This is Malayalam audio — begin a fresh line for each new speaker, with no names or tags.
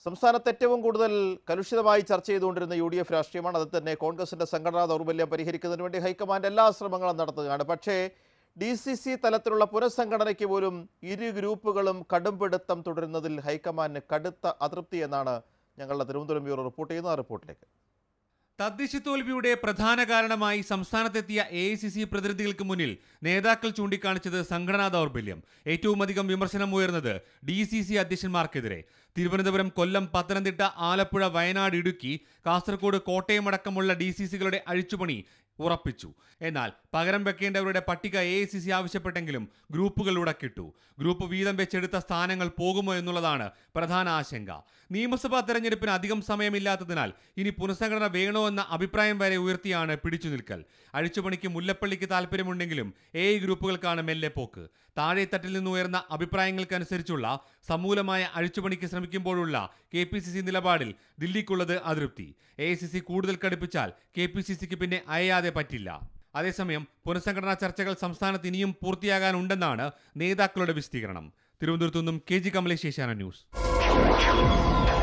സംസ്ഥാനത്ത് ഏറ്റവും കൂടുതൽ കലുഷിതമായി ചർച്ച ചെയ്തുകൊണ്ടിരുന്ന യു ഡി എഫ് രാഷ്ട്രീയമാണ് അത് തന്നെ കോൺഗ്രസിന്റെ സംഘടനാ ദൗർബല്യം പരിഹരിക്കുന്നതിന് വേണ്ടി ഹൈക്കമാൻഡ് എല്ലാ ശ്രമങ്ങളും നടത്തുകയാണ് പക്ഷേ ഡി സി സി തലത്തിലുള്ള പുനഃസംഘടനയ്ക്ക് പോലും ഇരു ഗ്രൂപ്പുകളും കടുംപിടുത്തം തുടരുന്നതിൽ ഹൈക്കമാൻഡിന് കടുത്ത അതൃപ്തി എന്നാണ് ഞങ്ങളുടെ തിരുവനന്തപുരം ബ്യൂറോ റിപ്പോർട്ട് ചെയ്യുന്ന ആ റിപ്പോർട്ടിലേക്ക്
തദ്ദേശ തോൽവിയുടെ പ്രധാന കാരണമായി സംസ്ഥാനത്തെത്തിയ എ ഐ സി സി പ്രതിനിധികൾക്ക് മുന്നിൽ നേതാക്കൾ ചൂണ്ടിക്കാണിച്ചത് സംഘടനാ ദൗർബല്യം ഏറ്റവും അധികം വിമർശനം ഉയർന്നത് ഡി സി സി അധ്യക്ഷന്മാർക്കെതിരെ തിരുവനന്തപുരം കൊല്ലം പത്തനംതിട്ട ആലപ്പുഴ വയനാട് ഇടുക്കി കാസർഗോഡ് കോട്ടയം അടക്കമുള്ള ഡി സി സികളുടെ അഴിച്ചുപണി ഉറപ്പിച്ചു എന്നാൽ പകരം വെക്കേണ്ടവരുടെ പട്ടിക എ ഐ സി സി ആവശ്യപ്പെട്ടെങ്കിലും ഗ്രൂപ്പുകൾ ഉടക്കിട്ടു ഗ്രൂപ്പ് വീതം വെച്ചെടുത്ത സ്ഥാനങ്ങൾ പോകുമോ എന്നുള്ളതാണ് പ്രധാന ആശങ്ക നിയമസഭാ തെരഞ്ഞെടുപ്പിന് അധികം സമയമില്ലാത്തതിനാൽ ഇനി പുനഃസംഘടന വേണോ എന്ന അഭിപ്രായം വരെ ഉയർത്തിയാണ് പിടിച്ചു നിൽക്കൽ അഴിച്ചുപണിക്ക് മുല്ലപ്പള്ളിക്ക് താല്പര്യമുണ്ടെങ്കിലും എ ഐ ഗ്രൂപ്പുകൾക്കാണ് മെല്ലെ പോക്ക് താഴെത്തട്ടിൽ നിന്ന് ഉയർന്ന അഭിപ്രായങ്ങൾക്കനുസരിച്ചുള്ള സമൂലമായ അഴിച്ചുപണിക്ക് ശ്രമിക്കുമ്പോഴുള്ള കെ പി സി സി നിലപാടിൽ ദില്ലിക്കുള്ളത് അതൃപ്തി എ ഐ സി സി കൂടുതൽ കടുപ്പിച്ചാൽ കെ പി സി സിക്ക് പിന്നെ അയയാതെ പറ്റില്ല അതേസമയം പുനഃസംഘടനാ ചർച്ചകൾ സംസ്ഥാനത്ത് ഇനിയും പൂർത്തിയാകാനുണ്ടെന്നാണ് നേതാക്കളുടെ വിശദീകരണം തിരുവനന്തപുരത്തു നിന്നും K G Kamalesh Asianet news